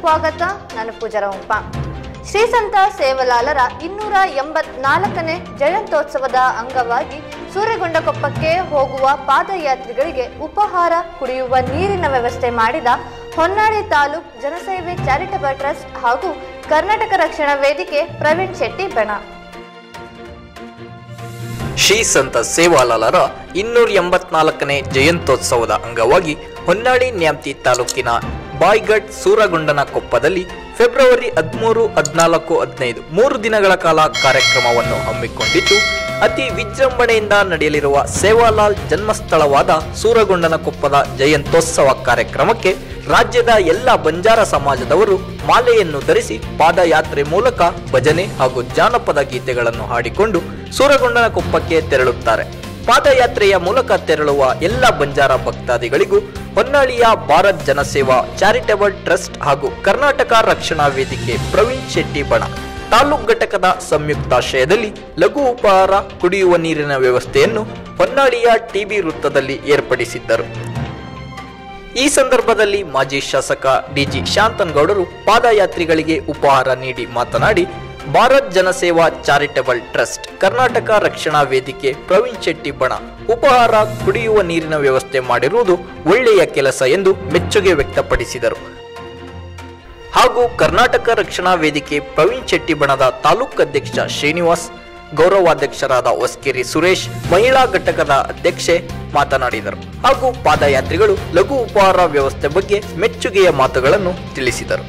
ಸ್ವಾಗತ ನಾನು ಪೂಜಾರ ಉಂಪ ಶ್ರೀ ಸಂತ ಸೇವಲಾಲರ ಇನ್ನೂರ ಎಂಬತ್ನಾಲ್ಕನೇ ಜಯಂತ್ಯೋತ್ಸವದ ಅಂಗವಾಗಿ ಸೂರ್ಯಗೊಂಡಕೊಪ್ಪಕ್ಕೆ ಹೋಗುವ ಪಾದಯಾತ್ರಿಗಳಿಗೆ ಉಪಹಾರ ಕುಡಿಯುವ ನೀರಿನ ವ್ಯವಸ್ಥೆ ಮಾಡಿದ ಹೊನ್ನಾಳಿ ತಾಲೂಕ್ ಜನಸೇವೆ ಚಾರಿಟಬಲ್ ಟ್ರಸ್ಟ್ ಹಾಗೂ ಕರ್ನಾಟಕ ರಕ್ಷಣಾ ವೇದಿಕೆ ಪ್ರವೀಣ್ ಶೆಟ್ಟಿ ಬಣ ಶ್ರೀ ಸಂತ ಸೇವಾಲಾಲರ ಇನ್ನೂರ ಎಂಬತ್ನಾಲ್ಕನೇ ಜಯಂತ್ಯೋತ್ಸವದ ಅಂಗವಾಗಿ ಹೊನ್ನಾಳಿ ನ್ಯಾಮ್ತಿ ತಾಲೂಕಿನ ಬಾಯ್ಗಡ್ ಸೂರಗೊಂಡನ ಕೊಪ್ಪದಲ್ಲಿ ಫೆಬ್ರವರಿ ಹದಿಮೂರು ಹದಿನಾಲ್ಕು ಹದಿನೈದು ಮೂರು ದಿನಗಳ ಕಾಲ ಕಾರ್ಯಕ್ರಮವನ್ನು ಹಮ್ಮಿಕೊಂಡಿದ್ದು ಅತಿ ವಿಜೃಂಭಣೆಯಿಂದ ನಡೆಯಲಿರುವ ಸೇವಾಲಾಲ್ ಜನ್ಮಸ್ಥಳವಾದ ಸೂರಗೊಂಡನ ಕೊಪ್ಪದ ಜಯಂತ್ಯೋತ್ಸವ ಕಾರ್ಯಕ್ರಮಕ್ಕೆ ರಾಜ್ಯದ ಎಲ್ಲ ಬಂಜಾರ ಸಮಾಜದವರು ಮಾಲೆಯನ್ನು ಧರಿಸಿ ಪಾದಯಾತ್ರೆ ಮೂಲಕ ಭಜನೆ ಹಾಗೂ ಜಾನಪದ ಗೀತೆಗಳನ್ನು ಹಾಡಿಕೊಂಡು ಸೂರಗೊಂಡನ ಕೊಪ್ಪಕ್ಕೆ ತೆರಳುತ್ತಾರೆ ಪಾದಯಾತ್ರೆಯ ಮೂಲಕ ತೆರಳುವ ಎಲ್ಲ ಬಂಜಾರ ಭಕ್ತಾದಿಗಳಿಗೂ ಹೊನ್ನಾಳಿಯ ಭಾರತ್ ಜನಸೇವಾ ಚಾರಿಟಬಲ್ ಟ್ರಸ್ಟ್ ಹಾಗೂ ಕರ್ನಾಟಕ ರಕ್ಷಣಾ ವೇದಿಕೆ ಪ್ರವೀಣ್ ಶೆಟ್ಟಿ ಬಣ ತಾಲೂಕ್ ಘಟಕದ ಸಂಯುಕ್ತಾಶ್ರಯದಲ್ಲಿ ಲಘು ಉಪಹಾರ ಕುಡಿಯುವ ನೀರಿನ ವ್ಯವಸ್ಥೆಯನ್ನು ಹೊನ್ನಾಳಿಯ ಟಿಬಿ ವೃತ್ತದಲ್ಲಿ ಏರ್ಪಡಿಸಿದ್ದರು ಈ ಸಂದರ್ಭದಲ್ಲಿ ಮಾಜಿ ಶಾಸಕ ಡಿಜಿ ಶಾಂತನಗೌಡರು ಪಾದಯಾತ್ರಿಗಳಿಗೆ ಉಪಹಾರ ನೀಡಿ ಮಾತನಾಡಿ ಭಾರತ್ ಜನಸೇವಾ ಚಾರಿಟಬಲ್ ಟ್ರಸ್ಟ್ ಕರ್ನಾಟಕ ರಕ್ಷಣಾ ವೇದಿಕೆ ಪ್ರವೀಣ್ ಶೆಟ್ಟಿ ಬಣ ಉಪಹಾರ ಕುಡಿಯುವ ನೀರಿನ ವ್ಯವಸ್ಥೆ ಮಾಡಿರುವುದು ಒಳ್ಳೆಯ ಕೆಲಸ ಎಂದು ಮೆಚ್ಚುಗೆ ವ್ಯಕ್ತಪಡಿಸಿದರು ಹಾಗೂ ಕರ್ನಾಟಕ ರಕ್ಷಣಾ ವೇದಿಕೆ ಪ್ರವೀಣ್ ಶೆಟ್ಟಿ ಬಣದ ತಾಲೂಕು ಅಧ್ಯಕ್ಷ ಶ್ರೀನಿವಾಸ್ ಗೌರವಾಧ್ಯಕ್ಷರಾದ ಹೊಸ್ಕೇರಿ ಸುರೇಶ್ ಮಹಿಳಾ ಘಟಕದ ಅಧ್ಯಕ್ಷೆ ಮಾತನಾಡಿದರು ಹಾಗೂ ಪಾದಯಾತ್ರಿಗಳು ಲಘು ಉಪಹಾರ ವ್ಯವಸ್ಥೆ ಬಗ್ಗೆ ಮೆಚ್ಚುಗೆಯ ಮಾತುಗಳನ್ನು ತಿಳಿಸಿದರು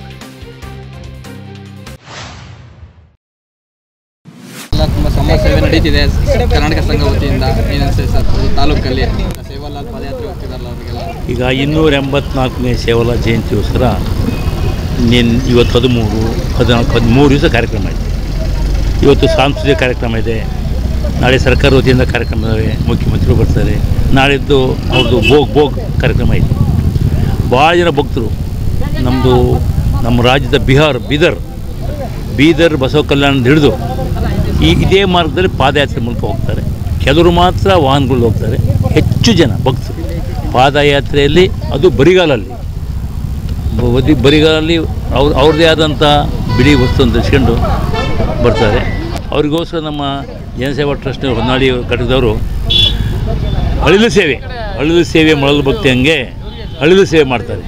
ಎಲ್ಲ ತುಂಬ ಸಮಾಜ ಸೇವೆ ನಡೀತಿದೆ ಕರ್ನಾಟಕ ಸಂಘ ವತಿಯಿಂದ ಏನನ್ಸುತ್ತೆ ಸರ್ ಅದು ತಾಲೂಕಲ್ಲಿ ಸೇವಾಲಾಲ್ ಪಾದಯಾತ್ರೆ ಹೋಗ್ತಿದಾರಲ್ಲ ಅವರಿಗೆಲ್ಲ ಈಗ ಇನ್ನೂರ ಎಂಬತ್ನಾಲ್ಕನೇ ಸೇವಲ ಜಯಂತಿಗೋಸ್ಕರ ನಿನ್ ಇವತ್ತು ಹದಿಮೂರು ಹದಿನಾಲ್ಕು ಹದಿಮೂರು ದಿವಸ ಕಾರ್ಯಕ್ರಮ ಇದೆ ಇವತ್ತು ಸಾಂಸ್ಕೃತಿಕ ಕಾರ್ಯಕ್ರಮ ಇದೆ ನಾಳೆ ಸರ್ಕಾರ ವತಿಯಿಂದ ಕಾರ್ಯಕ್ರಮ ಇದ್ದಾವೆ ಮುಖ್ಯಮಂತ್ರಿಗಳು ಬರ್ತಾರೆ ನಾಳಿದ್ದು ಅವ್ರದ್ದು ಬೋಗ್ ಬೋಗ್ ಕಾರ್ಯಕ್ರಮ ಇದೆ ಭಾಳ ಜನ ಭಕ್ತರು ನಮ್ಮದು ನಮ್ಮ ರಾಜ್ಯದ ಬಿಹಾರ್ ಬೀದರ್ ಬೀದರ್ ಬಸವ ಕಲ್ಯಾಣದ ಹಿಡಿದು ಈ ಇದೇ ಮಾರ್ಗದಲ್ಲಿ ಪಾದಯಾತ್ರೆ ಮೂಲಕ ಹೋಗ್ತಾರೆ ಕೆಲವರು ಮಾತ್ರ ವಾಹನಗಳು ಹೋಗ್ತಾರೆ ಹೆಚ್ಚು ಜನ ಭಕ್ತರು ಪಾದಯಾತ್ರೆಯಲ್ಲಿ ಅದು ಬರಿಗಾಲಲ್ಲಿ ಬದಿ ಬರಿಗಾಲಲ್ಲಿ ಅವ್ರ ಅವ್ರದ್ದೇ ಆದಂಥ ಬಿಡಿ ವಸ್ತುವನ್ನು ಧರಿಸ್ಕೊಂಡು ಬರ್ತಾರೆ ಅವ್ರಿಗೋಸ್ಕರ ನಮ್ಮ ಜನಸೇವಾ ಟ್ರಸ್ಟ್ ಹೊನ್ನಾಳಿ ಘಟಕದವರು ಅಳಿಲು ಸೇವೆ ಅಳಿಲು ಸೇವೆ ಮೊಳಲು ಭಕ್ತಿ ಹಂಗೆ ಅಳಿಲು ಸೇವೆ ಮಾಡ್ತಾರೆ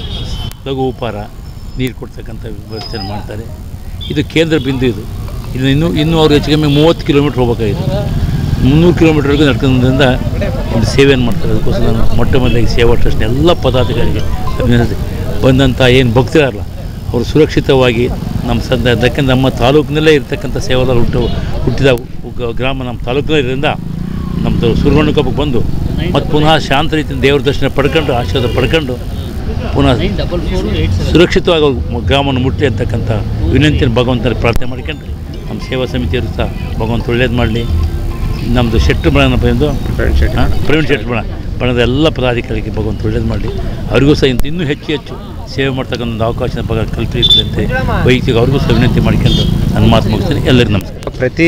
ಲಘು ಉಪಹಾರ ನೀರು ಕೊಡ್ತಕ್ಕಂಥ ವ್ಯವಸ್ಥೆಯನ್ನು ಮಾಡ್ತಾರೆ ಇದು ಕೇಂದ್ರ ಬಿಂದು ಇದು ಇದು ಇನ್ನೂ ಇನ್ನೂ ಅವ್ರು ಹೆಚ್ಚು ಕಮ್ಮಿ ಮೂವತ್ತು ಕಿಲೋಮೀಟ್ರ್ ಹೋಗ್ಬೇಕಾಗಿತ್ತು ಮುನ್ನೂರು ಕಿಲೋಮೀಟ್ರ್ವರೆಗೂ ನಡ್ಕೊಂಡ್ರಿಂದ ಒಂದು ಸೇವೆಯನ್ನು ಮಾಡ್ತಾರೆ ಅದಕ್ಕೋಸ್ಕರ ನಾನು ಮೊಟ್ಟ ಮೊದಲಿಗೆ ಸೇವಾ ಟ್ರಸ್ಟ್ನ ಎಲ್ಲ ಪದಾಧಿಕಾರಿಗೆ ಅಭಿನಂದಿಸಿ ಬಂದಂಥ ಏನು ಭಕ್ತರಲ್ಲ ಅವರು ಸುರಕ್ಷಿತವಾಗಿ ನಮ್ಮ ಸಂದ ಯಾಕೆಂದ್ರೆ ನಮ್ಮ ತಾಲೂಕಿನಲ್ಲೇ ಇರ್ತಕ್ಕಂಥ ಸೇವಾದ ಹುಟ್ಟು ಹುಟ್ಟಿದ ಉಗ- ಗ್ರಾಮ ನಮ್ಮ ತಾಲೂಕಿನಲ್ಲೇ ಇರೋದ್ರಿಂದ ನಮ್ಮದು ಸುರಗೊಂಡಕೊಪ್ಪಕ್ಕೆ ಬಂದು ಮತ್ತು ಪುನಃ ಶಾಂತ ರೀತಿಯಿಂದ ದೇವ್ರ ದರ್ಶನ ಪಡ್ಕೊಂಡು ಆಶೀರ್ವಾದ ಪಡ್ಕೊಂಡು ಪುನಃ ಸುರಕ್ಷಿತವಾಗಿ ಅವ್ರು ಮ- ಗ್ರಾಮವನ್ನು ಮುಟ್ಟಿ ಅಂತಕ್ಕಂಥ ವಿನಂತಿಯನ್ನು ಭಗವಂತನ ಪ್ರಾರ್ಥನೆ ಮಾಡ್ಕೊಂಡು ನಮ್ಮ ಸೇವಾ ಸಮಿತಿಯವರು ಸಹ ಭಗವಂತ ಒಳ್ಳೇದು ಮಾಡಲಿ ನಮ್ಮದು ಶೆಟ್ರು ಬಣ ಬಂದು ಹಾಂ, ಪ್ರವೀಣ್ ಶೆಟ್ರು ಬಣ ಬಣದ ಎಲ್ಲ ಪದಾಧಿಕಾರಿಗೆ ಭಗವಂತ ಒಳ್ಳೇದು ಮಾಡಲಿ ಅವರಿಗೂ ಸಹ ಇಂತ ಇನ್ನೂ ಹೆಚ್ಚು ಹೆಚ್ಚು ಸೇವೆ ಮಾಡ್ತಕ್ಕಂಥ ಒಂದು ಅವಕಾಶ ಭಗ ಕಲ್ಪಿಸಲಿ ವೈಯಕ್ತಿಕ ಅವ್ರಿಗೂ ಸಹ ವಿನಂತಿ ಮಾಡ್ಕೊಂಡು ನನ್ನ ಮಾತು ಮುಗಿಸ್ತೀನಿ ಎಲ್ಲರಿಗೂ ನಮಸ್ಕಾರ ಪ್ರತಿ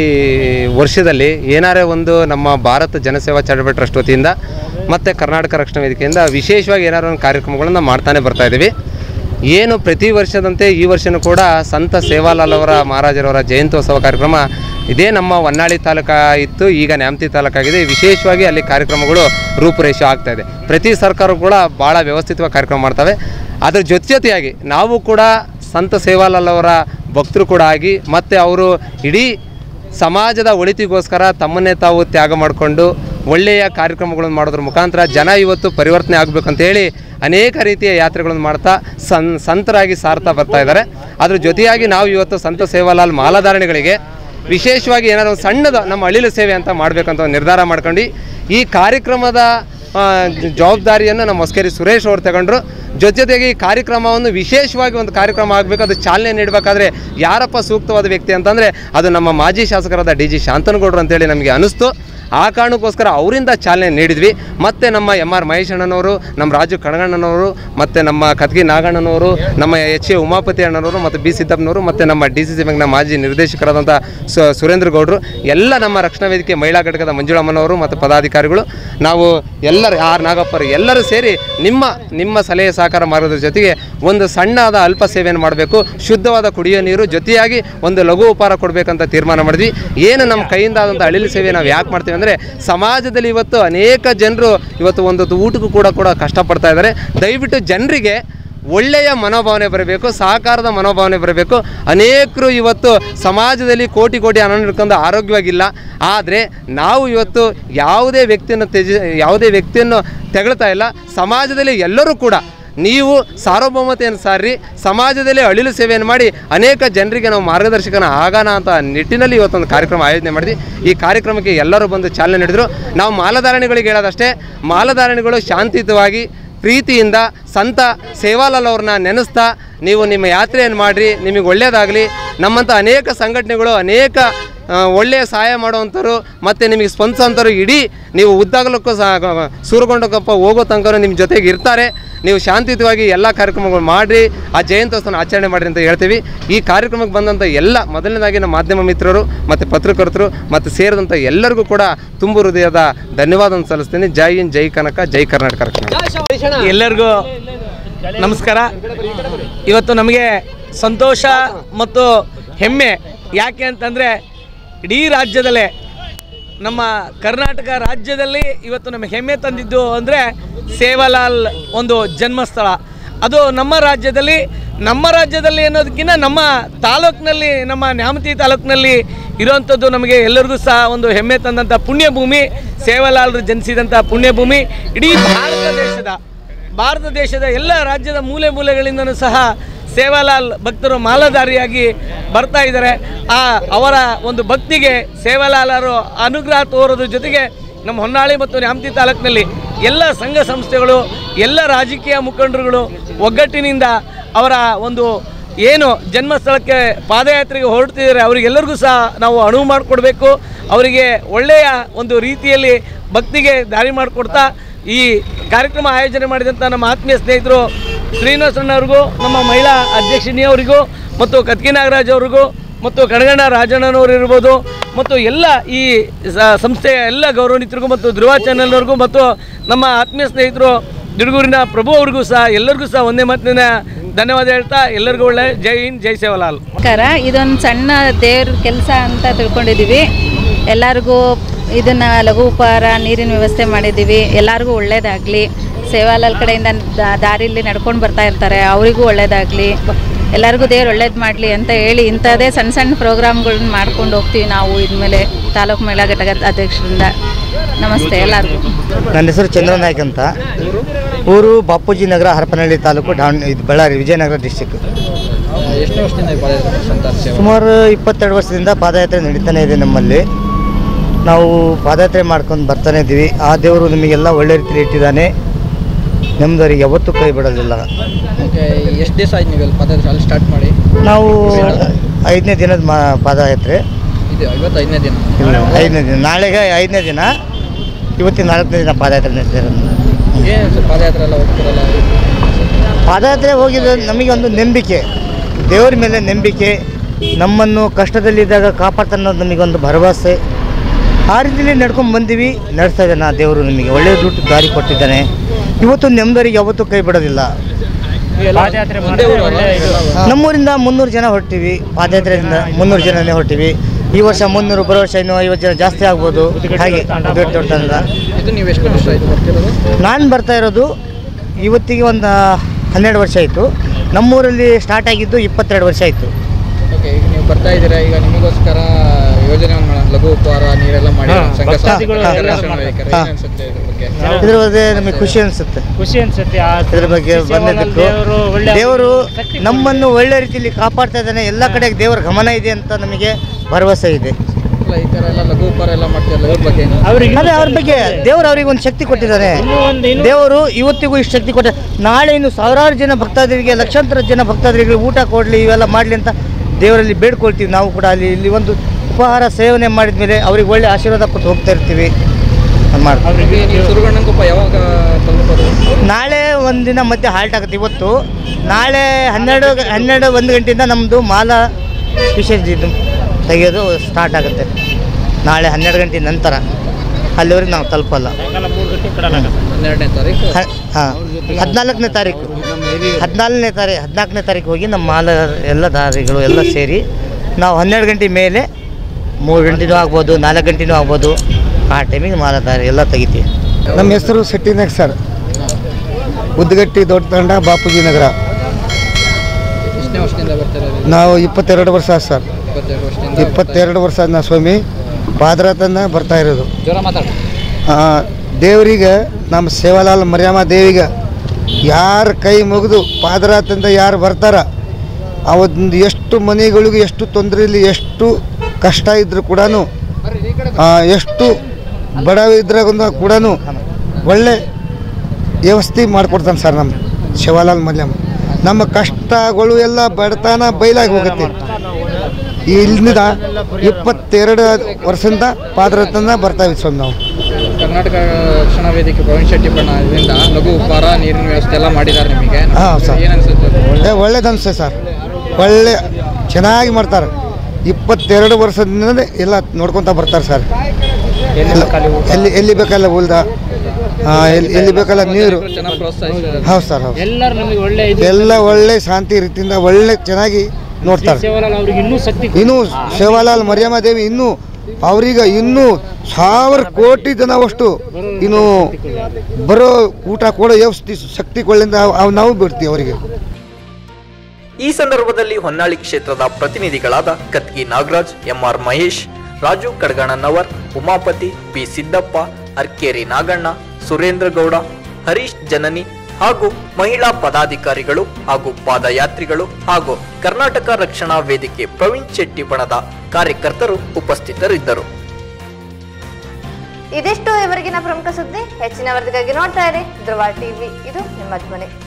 ವರ್ಷದಲ್ಲಿ ಏನಾರೇ ಒಂದು ನಮ್ಮ ಭಾರತ ಜನಸೇವಾ ಚಾರಿಟಬಲ್ ಟ್ರಸ್ಟ್ ವತಿಯಿಂದ ಮತ್ತು ಕರ್ನಾಟಕ ರಕ್ಷಣಾ ವೇದಿಕೆಯಿಂದ ವಿಶೇಷವಾಗಿ ಏನಾರು ಒಂದು ಕಾರ್ಯಕ್ರಮಗಳನ್ನು ಮಾಡ್ತಾನೆ ಬರ್ತಾ ಇದ್ದೀವಿ ಏನು ಪ್ರತಿ ವರ್ಷದಂತೆ ಈ ವರ್ಷವೂ ಕೂಡ ಸಂತ ಸೇವಾಲಾಲ್ ಅವರ ಮಹಾರಾಜರವರ ಜಯಂತ್ಯೋತ್ಸವ ಕಾರ್ಯಕ್ರಮ ಇದೇ ನಮ್ಮ ಹೊನ್ನಾಳಿ ತಾಲೂಕ ಇತ್ತು ಈಗ ನ್ಯಾಮತಿ ತಾಲೂಕಾಗಿದೆ ವಿಶೇಷವಾಗಿ ಅಲ್ಲಿ ಕಾರ್ಯಕ್ರಮಗಳು ರೂಪುರೇಷೆ ಆಗ್ತಾ ಇದೆ ಪ್ರತಿ ಸರ್ಕಾರ ಕೂಡ ಭಾಳ ವ್ಯವಸ್ಥಿತವಾಗಿ ಕಾರ್ಯಕ್ರಮ ಮಾಡ್ತವೆ ಅದ್ರ ಜೊತೆ ಜೊತೆಯಾಗಿ ನಾವು ಕೂಡ ಸಂತ ಸೇವಾಲಾಲ್ ಅವರ ಭಕ್ತರು ಕೂಡ ಆಗಿ ಮತ್ತು ಅವರು ಇಡೀ ಸಮಾಜದ ಒಳಿತಿಗೋಸ್ಕರ ತಮ್ಮನ್ನೇ ತಾವು ತ್ಯಾಗ ಮಾಡಿಕೊಂಡು ಒಳ್ಳೆಯ ಕಾರ್ಯಕ್ರಮಗಳನ್ನು ಮಾಡೋದ್ರ ಮುಖಾಂತರ ಜನ ಇವತ್ತು ಪರಿವರ್ತನೆ ಆಗಬೇಕಂತ ಹೇಳಿ ಅನೇಕ ರೀತಿಯ ಯಾತ್ರೆಗಳನ್ನು ಮಾಡ್ತಾ ಸನ್ ಸಂತರಾಗಿ ಸಾರ್ತಾ ಬರ್ತಾ ಇದ್ದಾರೆ ಅದ್ರ ಜೊತೆಯಾಗಿ ನಾವು ಇವತ್ತು ಸಂತ ಸೇವಾಲಾಲ್ ಮಾಲಾಧಾರಣೆಗಳಿಗೆ ವಿಶೇಷವಾಗಿ ಏನಾದ್ರು ಒಂದು ಸಣ್ಣದು ನಮ್ಮ ಅಳಿಲು ಸೇವೆ ಅಂತ ಮಾಡಬೇಕಂತ ಒಂದು ನಿರ್ಧಾರ ಮಾಡ್ಕೊಂಡು ಈ ಕಾರ್ಯಕ್ರಮದ ಆ, ಜ- ಜವಾಬ್ದಾರಿಯನ್ನು ನಮ್ಮ ಹೊಸಕೇರಿ ಸುರೇಶ್ ಅವರು ತಗೊಂಡ್ರು ಜೊತೆ ಜೊತೆಗೆ ಈ ಕಾರ್ಯಕ್ರಮವನ್ನು ವಿಶೇಷವಾಗಿ ಒಂದು ಕಾರ್ಯಕ್ರಮ ಆಗಬೇಕು ಅದು ಚಾಲನೆ ನೀಡಬೇಕಾದ್ರೆ ಯಾರಪ್ಪ ಸೂಕ್ತವಾದ ವ್ಯಕ್ತಿ ಅಂತಂದರೆ ಅದು ನಮ್ಮ ಮಾಜಿ ಶಾಸಕರಾದ ಡಿ ಜಿ ಶಾಂತನಗೌಡರು ಅಂತೇಳಿ ನಮಗೆ ಅನಿಸ್ತು ಆ ಕಾರಣಕ್ಕೋಸ್ಕರ ಅವರಿಂದ ಚಾಲನೆ ನೀಡಿದ್ವಿ ಮತ್ತು ನಮ್ಮ ಎಮ್ ಆರ್ ಮಹೇಶ್ ಅಣ್ಣನವರು ನಮ್ಮ ರಾಜು ಕಣಗಣ್ಣನವರು ಮತ್ತು ನಮ್ಮ ಕತ್ಗಿ ನಾಗಣ್ಣನವರು ನಮ್ಮ ಎಚ್ ಎ ಉಮಾಪತಿ ಅಣ್ಣನವರು ಮತ್ತು ಬಿ ಸಿದ್ದಪ್ಪನವರು ಮತ್ತು ನಮ್ಮ ಡಿ ಸಿ ಸಿ ಬ್ಯಾಂಕ್ನ ಮಾಜಿ ನಿರ್ದೇಶಕರಾದಂಥ ಸು ಸುರೇಂದ್ರ ಗೌಡರು ಎಲ್ಲ ನಮ್ಮ ರಕ್ಷಣಾ ವೇದಿಕೆ ಮಹಿಳಾ ಘಟಕದ ಮಂಜುಳಮ್ಮನವರು ಮತ್ತು ಪದಾಧಿಕಾರಿಗಳು ನಾವು ಎಲ್ಲ ಎಲ್ಲರೂ ಆರ್ ನಾಗಪ್ಪರು ಎಲ್ಲರೂ ಸೇರಿ ನಿಮ್ಮ ನಿಮ್ಮ ಸಲಹೆ ಸಹಕಾರ ಮಾರ್ಗದ ಜೊತೆಗೆ ಒಂದು ಸಣ್ಣದಾದ ಅಲ್ಪ ಸೇವೆಯನ್ನು ಮಾಡಬೇಕು ಶುದ್ಧವಾದ ಕುಡಿಯೋ ನೀರು ಜೊತೆಯಾಗಿ ಒಂದು ಲಘು ಉಪಹಾರ ಕೊಡಬೇಕಂತ ತೀರ್ಮಾನ ಮಾಡಿದ್ವಿ ಏನು ನಮ್ಮ ಕೈಯಿಂದ ಆದಂಥ ಅಳಿಲು ಸೇವೆ ನಾವು ಯಾಕೆ ಮಾಡ್ತೀವಿ ಅಂದರೆ ಸಮಾಜದಲ್ಲಿ ಇವತ್ತು ಅನೇಕ ಜನರು ಇವತ್ತು ಒಂದು ಊಟಕ್ಕೂ ಕೂಡ ಕೂಡ ಕಷ್ಟಪಡ್ತಾ ಇದ್ದಾರೆ ದಯವಿಟ್ಟು ಜನರಿಗೆ ಒಳ್ಳೆಯ ಮನೋಭಾವನೆ ಬರಬೇಕು ಸಹಕಾರದ ಮನೋಭಾವನೆ ಬರಬೇಕು ಅನೇಕರು ಇವತ್ತು ಸಮಾಜದಲ್ಲಿ ಕೋಟಿ ಕೋಟಿ ಹಣ ಹಿಡ್ಕೊಂಡು ಆರೋಗ್ಯವಾಗಿಲ್ಲ ಆದರೆ ನಾವು ಇವತ್ತು ಯಾವುದೇ ವ್ಯಕ್ತಿಯನ್ನು ತ್ಯಜ ಯಾವುದೇ ವ್ಯಕ್ತಿಯನ್ನು ತೆಗಳ್ತಾ ಇಲ್ಲ ಸಮಾಜದಲ್ಲಿ ಎಲ್ಲರೂ ಕೂಡ ನೀವು ಸಾರ್ವಭೌಮತೆಯನ್ನು ಸಾರಿ ಸಮಾಜದಲ್ಲಿ ಅಳಿಲು ಸೇವೆಯನ್ನು ಮಾಡಿ ಅನೇಕ ಜನರಿಗೆ ನಾವು ಮಾರ್ಗದರ್ಶಕನ ಆಗೋಣ ಅಂತ ನಿಟ್ಟಿನಲ್ಲಿ ಇವತ್ತೊಂದು ಕಾರ್ಯಕ್ರಮ ಆಯೋಜನೆ ಮಾಡಿದ್ವಿ ಈ ಕಾರ್ಯಕ್ರಮಕ್ಕೆ ಎಲ್ಲರೂ ಬಂದು ಚಾಲನೆ ನೀಡಿದರು ನಾವು ಮಾಲಧಾರಣಿಗಳಿಗೆ ಹೇಳೋದಷ್ಟೇ ಮಾಲಧಾರಣಿಗಳು ಶಾಂತಿಯುತವಾಗಿ ಪ್ರೀತಿಯಿಂದ ಸಂತ ಸೇವಾಲಾಲ್ ಅವ್ರನ್ನ ನೆನೆಸ್ತಾ ನೀವು ನಿಮ್ಮ ಯಾತ್ರೆಯನ್ನು ಮಾಡಿರಿ ನಿಮಗೆ ಒಳ್ಳೆಯದಾಗಲಿ ನಮ್ಮಂಥ ಅನೇಕ ಸಂಘಟನೆಗಳು ಅನೇಕ ಆ, ಒಳ್ಳೆಯ ಸಹಾಯ ಮಾಡುವಂಥವ್ರು ಮತ್ತು ನಿಮಗೆ ಸ್ಪಂದಿಸೋಂಥವ್ರು ಇಡೀ ನೀವು ಉದ್ದಾಗಲಕ್ಕೂ ಸಹ ಸೂರಗೊಂಡಕಪ್ಪ ಹೋಗೋ ತನಕ ನಿಮ್ಮ ಜೊತೆಗೆ ಇರ್ತಾರೆ ನೀವು ಶಾಂತಿಯುತವಾಗಿ ಎಲ್ಲ ಕಾರ್ಯಕ್ರಮಗಳು ಮಾಡಿರಿ ಆ ಜಯಂತ್ಯೋತ್ಸವನ ಆಚರಣೆ ಮಾಡಿರಿ ಅಂತ ಹೇಳ್ತೀವಿ ಈ ಕಾರ್ಯಕ್ರಮಕ್ಕೆ ಬಂದಂಥ ಎಲ್ಲ ಮೊದಲನೇದಾಗಿ ನಮ್ಮ ಮಾಧ್ಯಮ ಮಿತ್ರರು ಮತ್ತು ಪತ್ರಕರ್ತರು ಮತ್ತು ಸೇರಿದಂಥ ಎಲ್ಲರಿಗೂ ಕೂಡ ತುಂಬು ಹೃದಯದ ಧನ್ಯವಾದವನ್ನು ಸಲ್ಲಿಸ್ತೀನಿ ಜೈ ಹಿಂದ್ ಜೈ ಕನಕ ಜೈ ಕರ್ನಾಟಕ ಕಾರ್ಯಕ್ರಮ ಎಲ್ಲರಿಗೂ ನಮಸ್ಕಾರ ಇವತ್ತು ನಮಗೆ ಸಂತೋಷ ಮತ್ತು ಹೆಮ್ಮೆ ಯಾಕೆ ಅಂತಂದರೆ ಇಡೀ ರಾಜ್ಯದಲ್ಲೇ ನಮ್ಮ ಕರ್ನಾಟಕ ರಾಜ್ಯದಲ್ಲಿ ಇವತ್ತು ನಮಗೆ ಹೆಮ್ಮೆ ತಂದಿದ್ದು ಅಂದರೆ ಸೇವಾಲಾಲ್ ಒಂದು ಜನ್ಮಸ್ಥಳ ಅದು ನಮ್ಮ ರಾಜ್ಯದಲ್ಲಿ ನಮ್ಮ ರಾಜ್ಯದಲ್ಲಿ ಅನ್ನೋದಕ್ಕಿಂತ ನಮ್ಮ ತಾಲೂಕಿನಲ್ಲಿ ನಮ್ಮ ನ್ಯಾಮತಿ ತಾಲೂಕಿನಲ್ಲಿ ಇರುವಂಥದ್ದು ನಮಗೆ ಎಲ್ಲರಿಗೂ ಸಹ ಒಂದು ಹೆಮ್ಮೆ ತಂದಂಥ ಪುಣ್ಯಭೂಮಿ ಸೇವಾಲಾಲ್ರು ಜನಿಸಿದಂಥ ಪುಣ್ಯಭೂಮಿ ಇಡೀ ಭಾರತ ದೇಶದ ಭಾರತ ದೇಶದ ಎಲ್ಲ ರಾಜ್ಯದ ಮೂಲೆ ಮೂಲೆಗಳಿಂದನೂ ಸಹ ಸೇವಾಲಾಲ್ ಭಕ್ತರು ಮಾಲಾಧಾರಿಯಾಗಿ ಬರ್ತಾ ಇದ್ದಾರೆ ಆ ಅವರ ಒಂದು ಭಕ್ತಿಗೆ ಸೇವಾಲಾಲರು ಅನುಗ್ರಹ ತೋರೋದ್ರ ಜೊತೆಗೆ ನಮ್ಮ ಹೊನ್ನಾಳಿ ಮತ್ತು ನ್ಯಾಮತಿ ತಾಲೂಕಿನಲ್ಲಿ ಎಲ್ಲ ಸಂಘ ಸಂಸ್ಥೆಗಳು ಎಲ್ಲ ರಾಜಕೀಯ ಮುಖಂಡರುಗಳು ಒಗ್ಗಟ್ಟಿನಿಂದ ಅವರ ಒಂದು ಏನು ಜನ್ಮಸ್ಥಳಕ್ಕೆ ಪಾದಯಾತ್ರೆಗೆ ಹೊರಡ್ತಿದ್ದಾರೆ ಅವರಿಗೆಲ್ಲರಿಗೂ ಸಹ ನಾವು ಅನುವು ಮಾಡಿಕೊಡ್ಬೇಕು ಅವರಿಗೆ ಒಳ್ಳೆಯ ಒಂದು ರೀತಿಯಲ್ಲಿ ಭಕ್ತಿಗೆ ದಾರಿ ಮಾಡಿಕೊಡ್ತಾ ಈ ಕಾರ್ಯಕ್ರಮ ಆಯೋಜನೆ ಮಾಡಿದಂಥ ನಮ್ಮ ಆತ್ಮೀಯ ಸ್ನೇಹಿತರು ಶ್ರೀನಿವಾಸಣ್ಣವ್ರಿಗೂ ನಮ್ಮ ಮಹಿಳಾ ಅಧ್ಯಕ್ಷಿಣಿಯವರಿಗೂ ಮತ್ತು ಕತ್ಕಿ ನಾಗರಾಜ್ ಅವ್ರಿಗೂ ಮತ್ತು ಕಡಗಣ್ಣ ರಾಜಣ್ಣನವರು ಇರ್ಬೋದು ಮತ್ತು ಎಲ್ಲ ಈ ಸ- ಸಂಸ್ಥೆಯ ಎಲ್ಲ ಗೌರವಾನ್ವಿತರಿಗೂ ಮತ್ತು ಧ್ರುವ ಚಾನೆಲ್ನವ್ರಿಗೂ ಮತ್ತು ನಮ್ಮ ಆತ್ಮೀಯ ಸ್ನೇಹಿತರು ದಿಡಗೂರಿನ ಪ್ರಭು ಅವ್ರಿಗೂ ಸಹ ಎಲ್ಲರಿಗೂ ಸಹ ಒಂದೇ ಮಾತಿನ ಧನ್ಯವಾದ ಹೇಳ್ತಾ ಎಲ್ಲರಿಗೂ ಒಳ್ಳೆ ಜೈ ಹಿಂದ್ ಜೈ ಸೇವಲಾಲ್ ನಮಸ್ಕಾರ ಇದೊಂದು ಸಣ್ಣ ದೇವ್ರ ಕೆಲಸ ಅಂತ ತಿಳ್ಕೊಂಡಿದ್ದೀವಿ ಎಲ್ಲರಿಗೂ ಇದನ್ನು ಲಘು ಉಪಹಾರ ನೀರಿನ ವ್ಯವಸ್ಥೆ ಮಾಡಿದ್ದೀವಿ ಎಲ್ಲರಿಗೂ ಒಳ್ಳೇದಾಗಲಿ ಸೇವಾಲಾಲ್ ಕಡೆಯಿಂದ ದಾ- ದಾರಿಲಿ ನಡ್ಕೊಂಡು ಬರ್ತಾ ಇರ್ತಾರೆ ಅವರಿಗೂ ಒಳ್ಳೇದಾಗಲಿ ಎಲ್ಲರಿಗೂ ದೇವ್ರು ಒಳ್ಳೇದು ಮಾಡಲಿ ಅಂತ ಹೇಳಿ ಇಂಥದ್ದೇ ಸಣ್ಣ ಸಣ್ಣ ಪ್ರೋಗ್ರಾಮ್ಗಳನ್ನ ಮಾಡ್ಕೊಂಡು ಹೋಗ್ತೀವಿ ನಾವು ಇದ್ಮೇಲೆ ತಾಲೂಕು ಮಹಿಳಾ ಘಟಕ ಅಧ್ಯಕ್ಷರಿಂದ ನಮಸ್ತೆ ಎಲ್ಲರಿಗೂ ನನ್ನ ಹೆಸರು ಚಂದ್ರನಾಯ್ಕ್ ಅಂತ ಊರು ಬಾಪೂಜಿ ನಗರ ಹರಪನಹಳ್ಳಿ ತಾಲೂಕು ಡಾನ್ ಇದು ಬಳ್ಳಾರಿ ವಿಜಯನಗರ ಡಿಸ್ಟಿಕ್ ಎಷ್ಟು ವರ್ಷದಿಂದ ಈ ಪಾದಯಾತ್ರೆ ಸಂತ ಸೇವೆ ಸುಮಾರು ಇಪ್ಪತ್ತೆರಡು ವರ್ಷದಿಂದ ಪಾದಯಾತ್ರೆ ನಡೀತಾನೆ ಇದೆ ನಮ್ಮಲ್ಲಿ ನಾವು ಪಾದಯಾತ್ರೆ ಮಾಡ್ಕೊಂಡು ಬರ್ತಾನೆ ಇದ್ದೀವಿ ಆ ದೇವರು ನಿಮಗೆಲ್ಲ ಒಳ್ಳೆ ರೀತಿಯಲ್ಲಿ ಇಟ್ಟಿದ್ದಾನೆ ನಮ್ದವರಿಗೆ ಯಾವತ್ತೂ ಕೈ ಬಿಡೋದಿಲ್ಲ ಓಕೆ ಎಷ್ಟು ದಿವಸ ಆಯ್ತು ನೀವು ಇಲ್ಲಿ ಪಾದಯಾತ್ರೆ ಅಲ್ಲಿ ಸ್ಟಾರ್ಟ್ ಮಾಡಿ ನಾವು ಐದನೇ ದಿನದ ಮಾ ಪಾದಯಾತ್ರೆ ಇದು ಇವತ್ತು ಐದನೇ ದಿನ ಐದನೇ ದಿನ ನಾಳೆಗೆ ಐದನೇ ದಿನ ಇವತ್ತಿನ ನಾಲ್ಕನೇ ದಿನ ಪಾದಯಾತ್ರೆ ನಡೆಸಿರೋದು ಏನು ಸರ್ ಪಾದಯಾತ್ರೆ ಎಲ್ಲ ಹೋಗ್ತಿರಲ್ಲ ಪಾದಯಾತ್ರೆ ಹೋಗಿದ್ರೆ ನಮಗೆ ಒಂದು ನಂಬಿಕೆ ದೇವರ ಮೇಲೆ ನಂಬಿಕೆ ನಮ್ಮನ್ನು ಕಷ್ಟದಲ್ಲಿದ್ದಾಗ ಕಾಪಾಡ್ತಾನೆ ಅನ್ನೋದು ನಮಗೊಂದು ಭರವಸೆ ಆ ರೀತಿಯಲ್ಲಿ ನಡ್ಕೊಂಡು ಬಂದೀವಿ ನಡೆಸ್ತಾ ಇದ್ದಾನೆ ಆ ದೇವರು ನಮಗೆ ಒಳ್ಳೆಯ ದುಡ್ಡು ದಾರಿ ಕೊಟ್ಟಿದ್ದಾನೆ ಇವತ್ತು ನೆಮ್ಮದರಿಗೆ ಯಾವತ್ತೂ ಕೈ ಬಿಡೋದಿಲ್ಲ ಒಂದೇ ಊರು ಅಲ್ಲ? ಇದೆಲ್ಲ ನಮ್ಮೂರಿಂದ ಮುನ್ನೂರು ಜನ ಹೊರಟಿವಿ ಪಾದಯಾತ್ರೆಯಿಂದ ಮುನ್ನೂರು ಜನನೇ ಹೊರಟಿವಿ ಈ ವರ್ಷ ಮುನ್ನೂರು ಬರೋ ವರ್ಷ ಇನ್ನೂ ಐವತ್ತು ಜನ ಜಾಸ್ತಿ ಆಗ್ಬೋದು ಹಾಗೆ ದೊಡ್ಡ ದೊಡ್ಡ ತಂಡ ಇದು ನೀವು ಎಷ್ಟು ವರ್ಷ ಆಯ್ತು ಬರ್ತಿರೋದು ನಾನು ಬರ್ತಾ ಇರೋದು ಇವತ್ತಿಗೆ ಒಂದು ಹನ್ನೆರಡು ವರ್ಷ ಆಯಿತು ನಮ್ಮೂರಲ್ಲಿ ಸ್ಟಾರ್ಟ್ ಆಗಿದ್ದು ಇಪ್ಪತ್ತೆರಡು ವರ್ಷ ಆಯಿತು ಓಕೆ ಈಗ ನೀವು ಬರ್ತಾ ಇದ್ದೀರಾ ಈಗ ನಿಮಗೋಸ್ಕರ ಯೋಜನೆ ಒಂದು ಮಾಡೋಣ ಲಘು ಉಪಹಾರ ನೀರೆಲ್ಲ ಮಾಡಿ ಸಂಘ ಸಂಸ್ಥೆಗಳು ಹಾ, ರಕ್ಷಣಾ ವೇದಿಕೆ. ಹಾ. ಏನ್ ಅನ್ಸುತ್ತೆ ಇದ್ರ ಬಗ್ಗೆ ಇದ್ರ ಬಗ್ಗೆ ನಮಗೆ ಖುಷಿ ಅನಿಸುತ್ತೆ ಖುಷಿ ಅನ್ಸುತ್ತೆ ಆ ಇದ್ರ ಬಗ್ಗೆ ಬಂದಿದ್ದಕ್ಕೂ ದೇವರು ಒಳ್ಳೆ ದೇವರು ನಮ್ಮನ್ನು ಒಳ್ಳೆ ರೀತಿಯಲ್ಲಿ ಕಾಪಾಡ್ತಾ ಇದ್ದಾನೆ ಎಲ್ಲ ಕಡೆಗೆ ದೇವರ ಗಮನ ಇದೆ ಅಂತ ನಮಗೆ ಭರವಸೆ ಇದೆ ಅಲ್ಲ ಈ ಥರ ಎಲ್ಲ ಲಘು ಉಪಹಾರ ಎಲ್ಲ ಮಾಡ್ತೀರಲ್ಲ ಇದ್ರ ಬಗ್ಗೆ ಏನು? ಅವ್ರಿಗೆ ಅದೇ ಅವ್ರ ಬಗ್ಗೆ ದೇವರು ಅವ್ರಿಗೆ ಒಂದು ಶಕ್ತಿ ಕೊಟ್ಟಿದ್ದಾನೆ ಇನ್ನೂ ಒಂದು ಇನ್ನೂ ದೇವರು ಇವತ್ತಿಗೂ ಇಷ್ಟು ಶಕ್ತಿ ಕೊಟ್ಟ ನಾಳೆ ಇನ್ನು ಸಾವಿರಾರು ಜನ ಭಕ್ತಾದಿರಿಗೆ ಲಕ್ಷಾಂತರ ಜನ ಭಕ್ತಾದಿರಿಗೆ ಊಟ ಕೊಡಲಿ ಇವೆಲ್ಲ ಮಾಡಲಿ ಅಂತ ದೇವರಲ್ಲಿ ಬೇಡ್ಕೊಳ್ತೀವಿ ನಾವು ಕೂಡ ಅಲ್ಲಿ ಇಲ್ಲಿ ಒಂದು ಉಪಹಾರ ಸೇವನೆ ಮಾಡಿದ ಮೇಲೆ ಅವ್ರಿಗೆ ಒಳ್ಳೆ ಆಶೀರ್ವಾದ ಕೊಟ್ಟು ಹೋಗ್ತಾ ಇರ್ತೀವಿ ಅದ್ ಮಾಡ್ತೀವಿ ಈಗ ನೀವು ಸುರುಗಣ್ಣನಕೊಪ್ಪ ಯಾವಾಗ ತಲುಪೋದು ನಾಳೆ ಒಂದಿನ ಮಧ್ಯೆ ಹಾಲ್ಟ್ ಆಗುತ್ತೆ ಇವತ್ತು ನಾಳೆ ಹನ್ನೆರಡು ಹನ್ನೆರಡು ಒಂದು ಗಂಟೆಯಿಂದ ನಮ್ಮದು ಮಾಲ ವಿಶೇಷ ಇದು ತೆಗೆಯೋದು ಸ್ಟಾರ್ಟ್ ಆಗುತ್ತೆ ನಾಳೆ ಹನ್ನೆರಡು ಗಂಟೆ ನಂತರ ಅಲ್ಲಿವರೆಗೆ ನಾವು ತಲುಪಲ್ಲ ಹನ್ನೆರಡನೇ ತಾರೀಕು ಹಾಂ ಹದಿನಾಲ್ಕನೇ ತಾರೀಕು ಹದಿನಾಲ್ಕನೇ ತಾರೀಕು ಹದಿನಾಲ್ಕನೇ ತಾರೀಕು ಹೋಗಿ ನಮ್ಮ ಮಾಲ ಎಲ್ಲ ದಾರಿಗಳು ಎಲ್ಲ ಸೇರಿ ನಾವು ಹನ್ನೆರಡು ಗಂಟೆ ಮೇಲೆ ಮೂರು ಗಂಟೆನೂ ಆಗ್ಬೋದು ನಾಲ್ಕು ಗಂಟೆನೂ ಆಗ್ಬೋದು ಆ ಟೈಮಿಗೆ ಮಾಲ ದಾರಿ ಎಲ್ಲ ತೆಗಿತೀವಿ ನಮ್ಮ ಹೆಸರು ಶೆಟ್ಟಿನಾಗ್ ಸರ್ ಉದ್ದಗಟ್ಟಿ ದೊಡ್ಡ ತಂಡ ಬಾಪೂಜಿ ನಗರ ಎಷ್ಟನೇ ವರ್ಷದಿಂದ ಬರ್ತಾರೆ ನಾವು ಇಪ್ಪತ್ತೆರಡು ವರ್ಷ ಆಯ್ತು ಸರ್ ಇಪ್ಪತ್ತೆರಡು ವರ್ಷದಿಂದ ಇಪ್ಪತ್ತೆರಡು ವರ್ಷ ಆದ್ ನಾ ಸ್ವಾಮಿ ಪಾದರಾತನ ಬರ್ತಾ ಇರೋದು ಜ್ವರ ಮಾತಾಡಿ ಆ, ದೇವರಿಗೆ ನಮ್ಮ ಸೇವಾಲಾಲ್ ಮರ್ಯಾಮ ದೇವಿಗೆ ಯಾರ ಕೈ ಮುಗಿದು ಪಾದರಾತಂದ ಯಾರು ಬರ್ತಾರ ಅವತ್ತು ಎಷ್ಟು ಮನೆಗಳಿಗೂ ಎಷ್ಟು ತೊಂದರೆಯಲ್ಲಿ ಎಷ್ಟು ಕಷ್ಟ ಇದ್ರೂ ಕೂಡ ಎಷ್ಟು ಬಡವ ಇದ್ರಾಗ ಕೂಡ ಒಳ್ಳೆ ವ್ಯವಸ್ಥೆ ಮಾಡಿಕೊಡ್ತಾನೆ ಸರ್ ನಮ್ಮ ಶಿವಲಾಲ್ ಮಲ್ಯಮ್ಮ ನಮ್ಮ ಕಷ್ಟಗಳು ಎಲ್ಲ ಬಡತನ ಬಯಲಾಗಿ ಹೋಗುತ್ತೆ ಇಲ್ಲಿಂದ ಇಪ್ಪತ್ತೆರಡು ವರ್ಷದಿಂದ ಪಾದರತ್ನ ಬರ್ತಾ ಇದ್ವಿ ಸ್ವಾಮಿ ನಾವು ಕರ್ನಾಟಕ ರಕ್ಷಣಾ ವೇದಿಕೆ ಪ್ರವೀಣ್ ಶೆಟ್ಟಿ ಬಣ್ಣ ಇದರಿಂದ ಲಘು ಉಪಹಾರ ನೀರಿನ ವ್ಯವಸ್ಥೆ ಎಲ್ಲ ಮಾಡಿದ್ದಾರೆ ನಿಮಗೆ ಹಾಂ ಸರ್ ಏನ್ ಅನ್ಸುತ್ತೆ ಏ ಒಳ್ಳೇದು ಅನಿಸ್ತದೆ ಸರ್ ಒಳ್ಳೆ ಚೆನ್ನಾಗಿ ಮಾಡ್ತಾರೆ ಇಪ್ಪತ್ತೆರಡು ವರ್ಷದಿಂದ ಎಲ್ಲ ನೋಡ್ಕೊತ ಬರ್ತಾರೆ ಸರ್ ಎಲ್ಲಿ ಎಲ್ಲಿ ಬೇಕಲ್ಲ ಉಲ್ದ ಎಲ್ಲಿ ಎಲ್ಲಿ ಬೇಕಲ್ಲ ನೀರು ಚೆನ್ನಾಗಿ ಪ್ರೋತ್ಸಾಹಿಸಿದ್ದಾರೆ ಹೌದು ಸರ್ ಹೌದು ಎಲ್ಲರೂ ನಮಗೆ ಒಳ್ಳೆ ಇದು ಎಲ್ಲ ಒಳ್ಳೆ ಶಾಂತಿ ರೀತಿಯಿಂದ ಒಳ್ಳೆ ಚೆನ್ನಾಗಿ ನೋಡ್ತಾರೆ ಸೇವಲಾಲ್ ಅವ್ರಿಗೆ ಇನ್ನೂ ಶಕ್ತಿ ಇನ್ನೂ ಶಿವಲಾಲ್ ಮರಿಯಮ್ಮ ದೇವಿ ಇನ್ನೂ ಅವ್ರಿಗೆ ಇನ್ನೂ ಸಾವಿರ ಕೋಟಿ ಜನವಷ್ಟು ಇನ್ನು ಬರೋ ಊಟ ಕೊಡೋ ವ್ಯವಸ್ಥೆ ಶಕ್ತಿ ಕೊಳ್ಳಿಂದ ಅವ್ ನಾವು ಬಿಡ್ತೀವಿ ಅವರಿಗೆ ಈ ಸಂದರ್ಭದಲ್ಲಿ ಹೊನ್ನಾಳಿ ಕ್ಷೇತ್ರದ ಪ್ರತಿನಿಧಿಗಳಾದ ಕತ್ಗಿ ನಾಗರಾಜ್ ಎಂಆರ್ ಮಹೇಶ್ ರಾಜು ಕಡಗಣ್ಣನವರ್ ಉಮಾಪತಿ ಪಿ ಸಿದ್ದಪ್ಪ ಅರ್ಕೇರಿ ನಾಗಣ್ಣ ಸುರೇಂದ್ರ ಗೌಡ ಹರೀಶ್ ಜನನಿ ಹಾಗೂ ಮಹಿಳಾ ಪದಾಧಿಕಾರಿಗಳು ಹಾಗೂ ಪಾದಯಾತ್ರಿಗಳು ಹಾಗೂ ಕರ್ನಾಟಕ ರಕ್ಷಣಾ ವೇದಿಕೆ ಪ್ರವೀಣ್ ಶೆಟ್ಟಿ ಬಣದ ಕಾರ್ಯಕರ್ತರು ಉಪಸ್ಥಿತರಿದ್ದರು ಇದಿಷ್ಟು ಇವರೆಗಿನ ಪ್ರಮುಖ ಸುದ್ದಿ ಹೆಚ್ಚಿನ ವರದಿಗಾಗಿ ನೋಡ್ತಾ ಇರಿ ಧ್ರುವ ಟಿವಿ ಇದು ನಿಮ್ಮ ಧ್ವನಿ